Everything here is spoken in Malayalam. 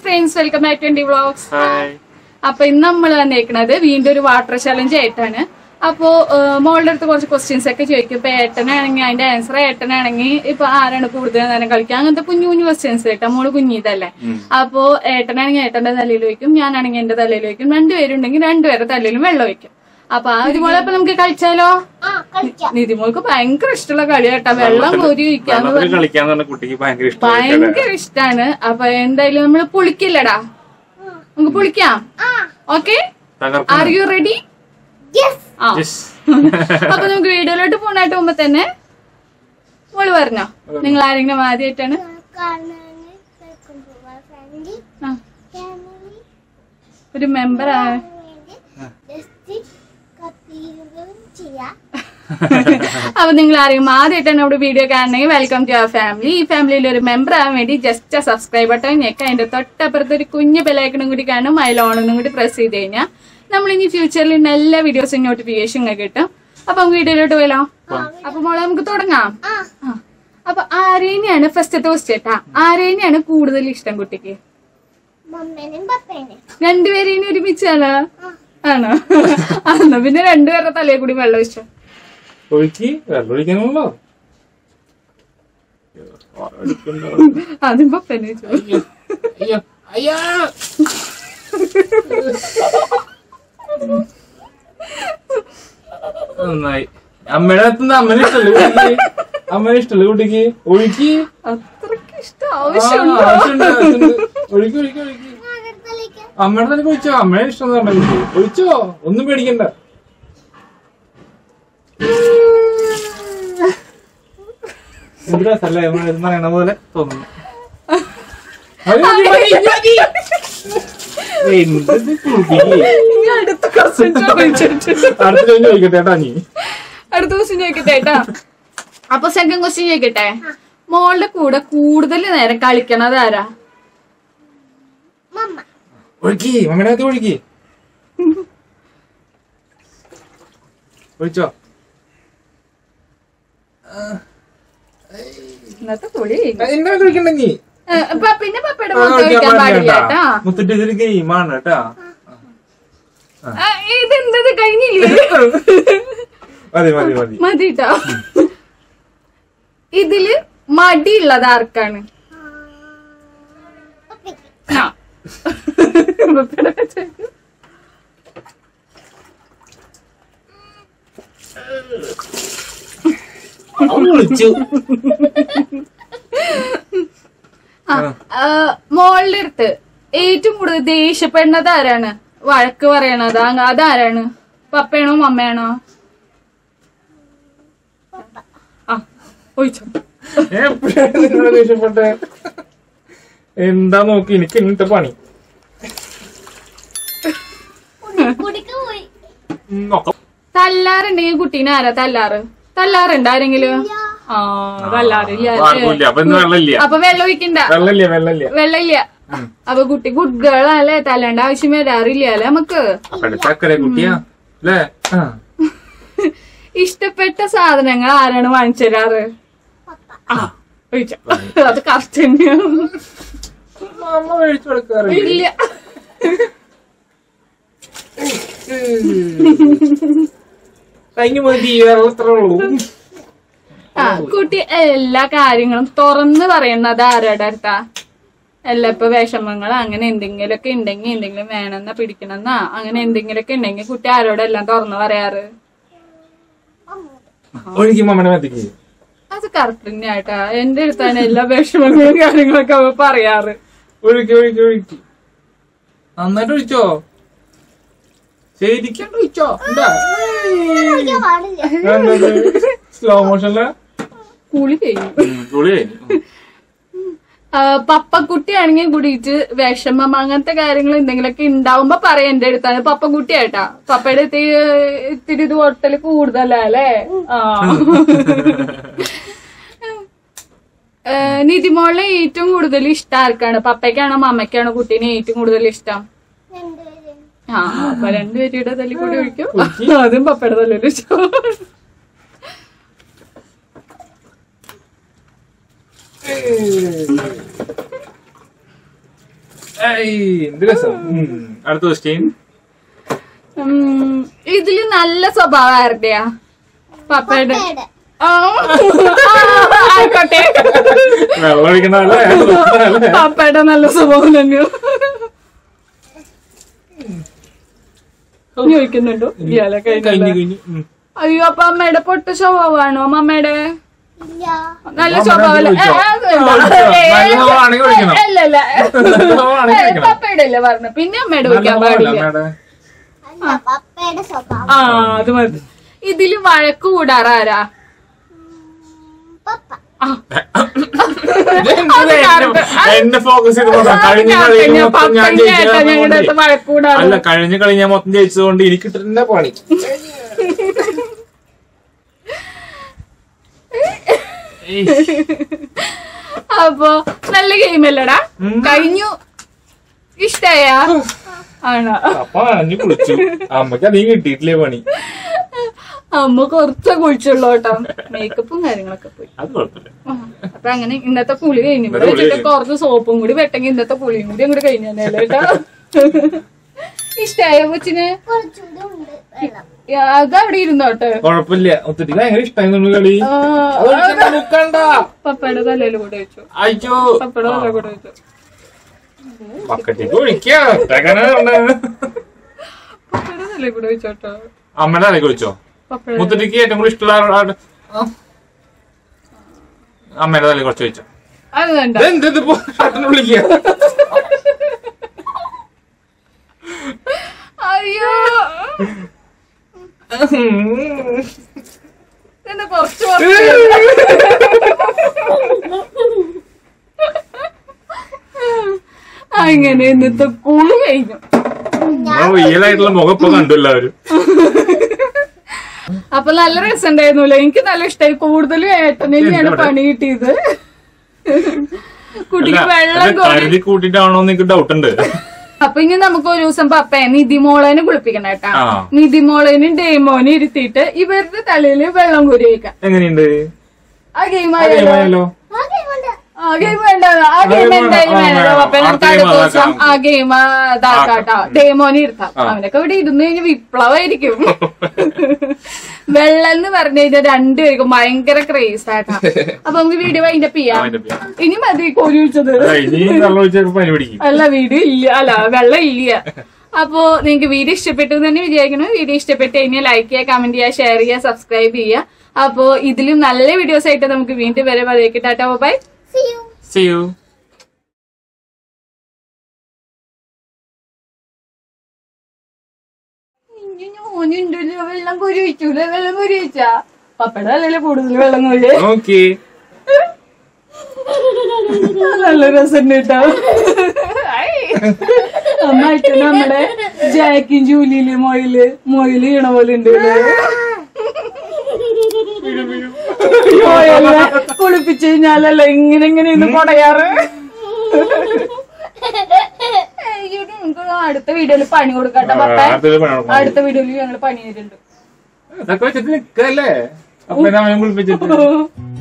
Friends welcome back twenty vlogs hi അപ്പൊ ഇന്ന് നമ്മൾ വന്നേക്കണത് വീണ്ടും ഒരു വാട്ടർ ചലഞ്ച് ആയിട്ടാണ് അപ്പോ ഏഹ്, മോളുടെ അടുത്ത് കുറച്ച് ക്വസ്റ്റ്യൻസ് ഒക്കെ ചോദിക്കും ഇപ്പൊ ഏട്ടനാണെങ്കിൽ അതിന്റെ ആൻസർ ഏട്ടനാണെങ്കിൽ ഇപ്പൊ ആരാണ് കൂടുതൽ നേരം കളിക്കുക അങ്ങനത്തെ കുഞ്ഞു കുഞ്ഞു ക്വസ്റ്റ്യൻസ് കേട്ടോ മോള് കുഞ്ഞിതല്ലേ അപ്പോ ഏട്ടനാണെങ്കിൽ ഏട്ടന്റെ തലയിൽ വയ്ക്കും ഞാനാണെങ്കിൽ എന്റെ തലയിൽ വയ്ക്കും രണ്ടുപേരുണ്ടെങ്കിൽ രണ്ടുപേരുടെ തലയിലും വെള്ളം വയ്ക്കും അപ്പൊ ആ നിതിമോളെ അപ്പൊ നമുക്ക് കളിച്ചാലോ നിതിമോൾക്ക് ഭയങ്കര ഇഷ്ടമുള്ള കളി കേട്ടോ വെള്ളം കോരി വയ്ക്കാന്ന് വെള്ളത്തിൽ കളിക്കാന്ന് പറഞ്ഞ കുട്ടിക്ക് ഭയങ്കര ഇഷ്ടമാണ് ഭയങ്കര ഇഷ്ടാണ് അപ്പൊ എന്തായാലും നമ്മള് പൊളിക്കില്ലടാ നമുക്ക് പൊളിക്കാം ഓക്കെ തകർക്കും are you ready ah Yes. അപ്പൊ നമുക്ക് വീഡിയോയിലോട്ട് പോണായിട്ട് മുമ്പ് തന്നെ മോള് പറഞ്ഞോ നിങ്ങൾ ആരെങ്കിലും ആദ്യമായിട്ടാണ് ആ, ഒരു മെമ്പർ അപ്പൊ നിങ്ങൾ ആരെങ്കിലും ആദ്യമായിട്ടാണ് നമ്മുടെ വീഡിയോ കാണണമെങ്കിൽ വെൽക്കം ടു അവർ ഫാമിലി ഈ ഫാമിലിയിൽ ഒരു മെമ്പർ ആവാൻ വേണ്ടി ജസ്റ്റ് സബ്സ്ക്രൈബ് ബട്ടൺ ഞെക്ക അതിന്റെ തൊട്ടപ്പുറത്ത് ഒരു കുഞ്ഞു ബെലൈക്കണും കൂടി കാണും അതിൽ ഓണൊന്നും കൂടി പ്രസ് ചെയ്ത് കഴിഞ്ഞാൽ നമ്മൾ ഇനി ഫ്യൂച്ചറിൽ ഇന്ന് എല്ലാ വീഡിയോസും നോട്ടിഫിക്കേഷൻ കിട്ടും അപ്പൊ നമുക്ക് വീഡിയോയിലോട്ട് പോയാലോ അപ്പൊ മോളെ നമുക്ക് തുടങ്ങാം ആ. അപ്പൊ ആരേനെയാണ് ഫസ്റ്റത്തെ ക്വസ്റ്റ്യൻ കേട്ടാ ആരേനെയാണ് കൂടുതൽ ഇഷ്ടം കുട്ടിക്ക് മമ്മേനും പപ്പേനും രണ്ടുപേരെയും ഒരുമിച്ചാണ് ആണോ എന്നാ പിന്നെ രണ്ടുപേരുടെ തലയിൽ കൂടി വെള്ളം ഇഷ്ടം ഒഴുക്കി വെള്ളം ഒഴിക്കണമല്ലോ ആദ്യം പപ്പനെ ചോദിച്ചു അയ്യോ അയ്യോ നന്നായി അമ്മയുടെ അടുത്ത് അമ്മനെ ഇഷ്ടല്ലേ കുട്ടിക്ക് അമ്മനെ ഇഷ്ടല്ലേ കുട്ടിക്ക് ഒഴുക്കി അത്രക്ക് ഇഷ്ടം ആ, ആവശ്യമുണ്ടോ ആവശ്യമുണ്ട്, ആവശ്യമുണ്ട്. ഒഴുക്കി ഒഴുക്കി ഒഴുക്കി അകത്തേക്ക് അമ്മയുടെ തന്നെ ഒഴിച്ചോ അമ്മയെ ഇഷ്ടം എന്ന് പറഞ്ഞ കുട്ടി ഒഴിച്ചോ ഒന്നും പേടിക്കണ്ട എന്ത് രസല്ലേ നമ്മൾ എന്ന് പറയണ പോലെ തോന്നുന്നു മതി, മതി, മതി, മതി. എന്ത് കുട്ടിക്ക് ഇനി അടുത്ത ക്വസ്റ്റ്യൻ ചോദിച്ചിട്ട് അടുത്ത ചോദ്യം ചോദിക്കട്ടെ കേട്ടാ നീ അടുത്ത ക്വസ്റ്റ്യൻ ചോദിക്കട്ടെ കേട്ടാ അപ്പൊ സെക്കൻഡ് ക്വസ്റ്റ്യൻ ചോദിക്കട്ടെ മോളുടെ കൂടെ കൂടുതൽ നേരം കളിക്കണത് ആരാ മമ്മ ഒഴുക്കി മമ്മയുടെ അകത്ത് ഒഴുക്കി ഒഴിച്ചോ ഇന്നത്തെ തൊളി എന്നെ ഒഴിക്കണ്ട നീ പിന്നെ പപ്പയുടെ ആ, മുഖത്ത് ഒഴിക്കാൻ വയ്ക്കാൻ പാടില്ല പാടില്ല കേട്ടാ കേട്ടാ. മുത്തിട്ട് ഇതില് ഗെയിമാണ് കേട്ടാ ആ, ഇതെന്തത് കഴിഞ്ഞില്ലേ മതി മതി മതി മതിട്ടോ ഇതില് മടിയുള്ളത് ആർക്കാണ് പപ്പയ്ക്ക് ആ. പപ്പയുടെ ചോദിക്കും. അവൻ വിളിച്ചു ആ, ആ, മോളുടെ അടുത്ത് ഏറ്റവും കൂടുതൽ ദേഷ്യപ്പെടുന്നത് ആരാണ് വഴക്ക് പറയണത് അങ്ങ- അതാരാണ് പപ്പയാണോ മമ്മയാണോ ആ ഒഴിച്ചോ എപ്പോഴാണ് നിങ്ങളെ ദേഷ്യപ്പെട്ടെ എന്താ നോക്കി എനിക്ക് ഇന്നത്തെ പണി കുടിക്ക് പോയി ഉം, നോക്കാം തല്ലാറുണ്ടെങ്കിൽ കുട്ടീനെ ആരാ തല്ലാറ് തല്ലാറുണ്ട് ആരെങ്കിലും ആ തല്ലാറില്ല അല്ലേ? ആർക്കുമില്ല അപ്പൊ ഇന്ന് വെള്ളമില്ല അപ്പൊ വെള്ളം ഒഴിക്കണ്ട വെള്ളമില്ല വെള്ളമില്ല വെള്ളമില്ല അപ്പൊ കുട്ടി ഗുഡ് ഗേൾ അല്ലേ തല്ലേണ്ട ആവശ്യം വരാറില്ല അല്ലേ നമുക്ക് അപ്പൊ ചക്കര കുട്ടിയാ അല്ലേ ആ. ഇഷ്ടപ്പെട്ട സാധനങ്ങൾ ആരാണ് വാങ്ങിച്ചു തരാറ് ആ ഒഴിച്ചോ അത് കറക്റ്റ് തന്നെയാണ് അമ്മ മേടിച്ചു കൊടുക്കാറില്ല ഇല്ല കഴിഞ്ഞു മതി വെള്ളത്ര ഉള്ളൂ ആ കുട്ടി എല്ലാ കാര്യങ്ങളും തുറന്ന് പറയുന്നത് ആരുടെ അടുത്താ എല്ലാ ഇപ്പൊ വിഷമങ്ങൾ അങ്ങനെ എന്തെങ്കിലുമൊക്കെ ഉണ്ടെങ്കിൽ എന്തെങ്കിലും വേണമെന്നാ പിടിക്കണമെന്നാ അങ്ങനെ എന്തെങ്കിലുമൊക്കെ ഉണ്ടെങ്കിൽ കുട്ടി ആരോടെല്ലാം തുറന്ന് പറയാറ് ഒഴുകി മമ്മനെ മതിക്ക് അത് കറക്റ്റ് തന്നെയാട്ടാ എന്റെ അടുത്താണ് എല്ലാ വിഷമങ്ങളും കാര്യങ്ങളൊക്കെ അവ പറയാറ് ഒഴുക്കി ഒഴുക്കി ഒഴുക്കി നന്നായിട്ട് ഒഴിച്ചോ ശരിക്കും ഒഴിച്ചോ കുടിക്കാൻ പാടില്ല സ്ലോ മോഷനില് കുളി കഴിഞ്ഞു കുളി കഴിഞ്ഞു ആ, പപ്പക്കുട്ടിയാണെങ്കിൽ കൂടിയിട്ട് വിഷമം അങ്ങനത്തെ കാര്യങ്ങൾ എന്തെങ്കിലുമൊക്കെ ഉണ്ടാവുമ്പോ പറയാം എന്റെ അടുത്താണ് പപ്പക്കുട്ടിയായിട്ടാ പപ്പയുടെ അടുത്ത് ഈ, ഇത്തിരി ഇത് ഒട്ടല് കൂടുതലാ അല്ലേ ആ ഏ, നിതിമോളെ ഏറ്റവും കൂടുതൽ ഇഷ്ടം ആർക്കാണ് പപ്പയ്ക്കാണോ മമ്മയ്ക്കാണോ കുട്ടീനെ ഏറ്റവും കൂടുതൽ ഇഷ്ടം രണ്ടുപേരും ആ അപ്പൊ രണ്ടുപേരുടെ തല്ലി കൂടി ഒഴിക്കും അതും പപ്പയുടെ തല്ലിൽ വെച്ചോ ഏയ്, എന്ത് രസം ഉം. അടുത്ത ക്വസ്റ്റ്യൻ ഉം, ഇതില് നല്ല സ്വഭാവം ആരുടെയാ പപ്പയുടെ പപ്പയുടെ. ആ, ആ, ആയിക്കോട്ടെ വെള്ളം ഒഴിക്കണല്ലേ അല്ലേ പപ്പയുടെ നല്ല സ്വഭാവം തന്നെയോ ചോദിക്കുന്നുണ്ടോ ഇയാളെ കഴിഞ്ഞു കഴിഞ്ഞ കഴിഞ്ഞു ഉം. അയ്യോ അപ്പൊ അമ്മയുടെ പൊട്ട സ്വഭാവമാണോ അമ്മയുടെ ഇല്ല നല്ല അമ്മ സ്വഭാവമല്ലേ വിളിച്ചോ? ഏ, അത് വേണ്ട. വിളിച്ചോ? നല്ല സ്വഭാവമാണെങ്കിൽ വിളിക്കണം. അല്ല അല്ല നല്ല സ്വഭാവമാണെങ്കിൽ ഏ, വിളിക്കണം. പപ്പയുടെ അല്ലേ പറഞ്ഞു പിന്നെ അമ്മയുടെ നല്ല വിളിക്കാൻ സ്വഭാവമല്ലേ പാടില്ല അമ്മയുടെ? അല്ല പപ്പയുടെ സ്വഭാവം ആ അത് മതി ഇതില് വഴക്ക് കൂടാറാരാ പപ്പ ആ, ഇതെന്ത് അത് എന്നെ- അത് എന്നെ ഫോക്കസ് ചെയ്ത് പോകാം. കഴിഞ്ഞ ഞാൻ കളിയിൽ കഴിഞ്ഞ മൊത്തം ഞാൻ പപ്പന്റെ ജയിച്ചത് ഏട്ടൻ ഞങ്ങളുടെ അടുത്ത് കൊണ്ട്. വഴക്ക് കൂടാറ് അല്ല കഴിഞ്ഞ കളി ഞാൻ മൊത്തം ജയിച്ചതുകൊണ്ട് എനിക്ക് തന്നെ പണി ഏയ്. അപ്പൊ നല്ല ഗെയിം അല്ലടാ ഉം. കഴിഞ്ഞു ഇഷ്ടായ ആണോ അപ്പൊ അഞ്ഞു കുളിച്ചു അമ്മക്ക് അധികം കിട്ടിയിട്ടില്ലേ പണി അമ്മ കുറച്ച് കുളിച്ചുള്ളൂ കേട്ടോ മേക്കപ്പും കാര്യങ്ങളൊക്കെ പോയി അത് കുഴപ്പമില്ല ആ, അപ്പൊ അങ്ങനെ ഇന്നത്തെ കുളി കഴിഞ്ഞു ഇവിടെ ഇന്നത്തെ കുളി വെച്ചിട്ട് കഴിഞ്ഞു. കുറച്ച് സോപ്പും കൂടി വെട്ടെങ്കിൽ ഇന്നത്തെ കുളിയും കൂടി അങ്ങോട്ട് കഴിഞ്ഞല്ലേ കേട്ടോ ഇഷ്ടായ കൊച്ചിന് കുറച്ചുകൂടി ഉണ്ട് വെള്ളം അത് അവിടെ ഇരുന്നോട്ടെ കുഴപ്പമില്ല ഒത്തിരി ഭയങ്കര ഇഷ്ടമായിരുന്നു കളി ആ, അത് ഒഴിക്കണ്ട, മുക്കണ്ട. പപ്പയുടെ തലയിൽ കൂടെ വെച്ചു അയ്യോ പപ്പയുടെ തല കൂടെ വെച്ചു ബക്കറ്റിക്ക് ഒഴിക്കാ ഒറ്റക്കനെ ഉണ്ട്. പപ്പയുടെ തലയിൽ കൂടെ വെച്ചോട്ടോ അമ്മയുടെ തലക്ക് ഒഴിച്ചോ പപ്പയുടെ മുത്തടിക്ക് ഏറ്റവും കൂടുതൽ ഇഷ്ടമുള്ള ആട് ആ. അമ്മയുടെ തലയിൽ കുറച്ച് വെച്ചോ അത് വേണ്ട ഇതെന്ത് ഇതിപ്പോ ഷർട്ടിന് വിളിക്കുക അയ്യോ എന്താ കുറച്ച് അങ്ങനെ ഇന്നത്തെ കുളി കഴിഞ്ഞു റിയൽ ആയിട്ടുള്ള മുഖം ഇപ്പൊ കണ്ടു എല്ലാവരും അപ്പൊ നല്ല രസമുണ്ടായിരുന്നല്ലോ എനിക്ക് നല്ല ഇഷ്ടമായി കൂടുതലും ഏട്ടനെ തന്നെയാണ് എന്താ പണി കിട്ടിയത് കുട്ടിക്ക് അല്ല, വെള്ളം ഇത് കോരി കരുതി കൂട്ടിട്ടാണോ എന്ന് എനിക്ക് ഡൗട്ട് ഉണ്ട് അപ്പൊ ഇനി നമുക്ക് ഒരു ദിവസം പപ്പയെ നിധിമോളേനെ കുളിപ്പിക്കണം കേട്ടാ ആ. നിധിമോളേനും ഡേമോനും ഇരുത്തിയിട്ട് ഇവരുടെ തലയില് വെള്ളം കോരി വയ്ക്കാം എങ്ങനെയുണ്ട് ആ ഗെയിം അതെ, ആയാലോ ആയാലോ? ആകെ കൊണ്ട് ആ ഗെയിം വേണ്ട ആ ഗെയിം വേണം. എന്തായാലും ആ, വേണല്ലോ വേണം. അപ്പൊ നമുക്ക് അടുത്ത അടുത്ത game ദിവസം അതാക്കാം. ആ ഗെയിം ഇതാക്കാട്ടോ ഡേമോനെ ഇരുത്താം ആ. അവനൊക്കെ ഇവിടെ ഇരുന്ന് കഴിഞ്ഞാൽ വിപ്ലവമായിരിക്കും വെള്ളം എന്ന് പറഞ്ഞു കഴിഞ്ഞാൽ രണ്ടുപേർക്കും ഭയങ്കര ക്രേസ് ആട്ടാ അപ്പൊ നമുക്ക് വീഡിയോ വൈൻഡ് അപ്പ് ചെയ്യാം wind up ചെയ്യാം. ഇനി മതി കോരി വിളിച്ചത് അല്ല, ഇനി വെള്ളം ഒഴിച്ചാൽ പനി പിടിക്കും അല്ല വീഡിയോ ഇല്ല അല്ല വെള്ളം ഇല്ല അപ്പോ നിങ്ങൾക്ക് വീഡിയോ ഇഷ്ടപ്പെട്ടു എന്ന് തന്നെ വിചാരിക്കണം വീഡിയോ ഇഷ്ടപ്പെട്ട് കഴിഞ്ഞാൽ ലൈക്ക് ചെയ്യുക കമന്റ് ചെയ്യുക ഷെയർ ചെയ്യുക സബ്സ്ക്രൈബ് ചെയ്യുക അപ്പോ ഇതിലും നല്ല വീഡിയോസ് ആയിട്ട് നമുക്ക് വീണ്ടും വരെ പറയേക്ക് tata bye see you See you. ഞാനുണ്ടല്ലോ വെള്ളം കോരി വെച്ചൂല വെള്ളം കോരി വെച്ചാ പപ്പയുടെ അല്ലല്ലോ കൂടുതൽ വെള്ളം കോരി Okay. നല്ല രസം കേട്ടോ അമ്മായിട്ട് നമ്മുടെ ജാക്കും ജൂലിയില് മൊയില് മൊയില് ചെയ്യണ പോലെ ഉണ്ട് മൊയല്ല കുളിപ്പിച്ചു കഴിഞ്ഞാലല്ല ഇങ്ങനെ ഇങ്ങനെ ഇന്ന് കൊടയാറ് അയ്യോ, നമുക്ക് അടുത്ത വീഡിയോയില് പണി കൊടുക്കട്ടെ പപ്പ അടുത്തൊരു പണി കൊടുക്കണം. അടുത്ത വീഡിയോയില് ഞങ്ങള് പണി തരുന്നുണ്ട് ഇതൊക്കെ വെച്ചിട്ട് നിക്കല്ലേ അപ്പൊ അവനെ കുളിപ്പിച്ചിട്ട്